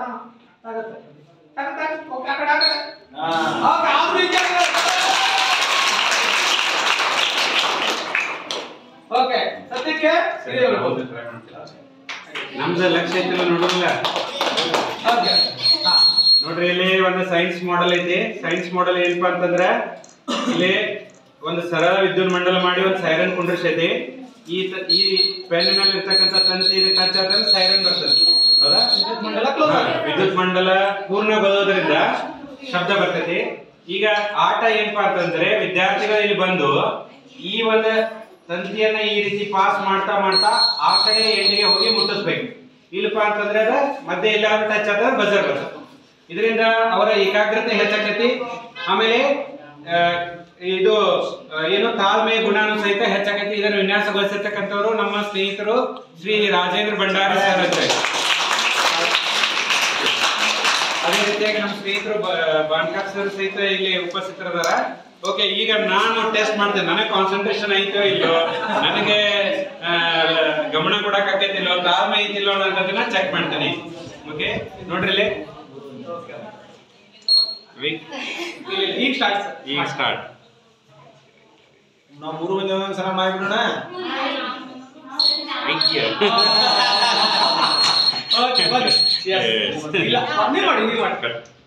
ಆಗುತ್ತೆ ಆಗುತ್ತೆ ಓಕೆ ಆ ಕಡೆ ಆ ಕಡೆ ಓಕೆ ಅವ್ರು ನಿಜ ಓಕೆ ಸದ್ಯಕ್ಕೆ ಇದು ಹೇಳ್ಬೋದು. ನಮ್ದು ಲಕ್ಷ್ಯ ಐತಿಲ್ಲ ನೋಡಿಲ್ಲ ಓಕೆ ಹಾ ನೋಡ್ರಿ ಇಲ್ಲಿ ಒಂದು ಸೈನ್ಸ್ ಮಾಡೆಲ್ ಐತಿ ಸೈನ್ಸ್ ಮಾಡೆಲ್ ಏನಪ್ಪಾ ಅಂತಂದ್ರ ಇಲ್ಲಿ ಒಂದು ಸರಳ ವಿದ್ಯುತ್ ಮಂಡಲ ಮಾಡಿ ಒಂದು ಸೈರನ್ ಕುಂಡ್ರಿಸೈತಿ ಈ ತ- ಈ ಪೆನ್ನಿನಲ್ಲಿ ಇರ್ತಕ್ಕಂಥ ತಂತಿ ಇದು ಟಚ್ ಆದ್ರೆ ಸೈರನ್ ಬರ್ತದೆ ಹೌದಾ ವಿದ್ಯುತ್ ಮಂಡಲ ಕ್ಲೋಸ್ ಹಾ, ವಿದ್ಯುತ್ ಮಂಡಲ ಪೂರ್ಣಗೊಳ್ಳೋದ್ರಿಂದ ಶಬ್ದ ಬರ್ತೈತಿ ಈಗ ಆಟ ಏನಪ್ಪಾ ಅಂತಂದ್ರೆ ವಿದ್ಯಾರ್ಥಿಗಳು ಇಲ್ಲಿ ಬಂದು ಈ ಒಂದು ತಂತಿಯನ್ನ ಈ ರೀತಿ ಪಾಸ್ ಮಾಡ್ತಾ ಮಾಡ್ತಾ ಆ ಕಡೆ ಎಂಡಿಗೆ ಹೋಗಿ ಮುಟ್ಟಿಸ್ಬೇಕು ಇಲ್ಲಪ್ಪ ಅಂತಂದ್ರೆ ಅದ ಮಧ್ಯೆ ಎಲ್ಲಾದ್ರೂ ಟಚ್ ಆದ್ರೆ ಬಜರ್ ಬರ್ತದೆ ಇದರಿಂದ ಅವರ ಏಕಾಗ್ರತೆ ಹೆಚ್ಚಾಕತಿ ಆಮೇಲೆ ಆ, ಇದು ಆ, ಏನು ತಾಳ್ಮೆ ಗುಣಾನು ಸಹಿತ ಹೆಚ್ಚಾಕತಿ ಇದನ್ನು ವಿನ್ಯಾಸಗೊಳಿಸಿರ್ತಕ್ಕಂಥವ್ರು ನಮ್ಮ ಸ್ನೇಹಿತರು ಶ್ರೀ ರಾಜೇಂದ್ರ ಭಂಡಾರಿ ಸರ್ ಅಂತ ಹೇಳಿ. ಅದೇ ರೀತಿಯಾಗಿ ನಮ್ಮ ಸ್ನೇಹಿತರು ಬಾಣ್ಕಾರ್ ಸರ್ ಸಹಿತ ಇಲ್ಲಿ ಉಪಸ್ಥಿತರದಾರ ಓಕೆ ಈಗ ನಾನು ಟೆಸ್ಟ್ ಮಾಡ್ತೇನೆ ನನಗೆ ಕಾನ್ಸಂಟ್ರೇಷನ್ ಐತೋ ಇಲ್ಲೋ ನನಗೆ ಆ, ಗಮನ ಕೊಡಕ್ಕಾಗತ್ತಿಲ್ಲೋ ತಾಳ್ಮೆ ಐತಿಲ್ಲೋ ಅನ್ನೋದನ್ನ ಚೆಕ್ ಮಾಡ್ತೇನೆ ಓಕೆ ನೋಡ್ರಿ ಇಲ್ಲಿ ವಿ- ಈಗ ಸ್ಟಾರ್ಟ್ ಈಗ ಸ್ಟಾರ್ಟ್ ನಾವು ಮೂರು ಮಂದಿ ಒಂದೊಂದ್ ಸಲ ಮಾಡ್ಬಿಡೋಣ ಓಕೆ ಬನ್ನಿ Yes. ಇಲ್ಲ ನೀವು ಮಾಡಿ ನೀವು ಮಾಡಿ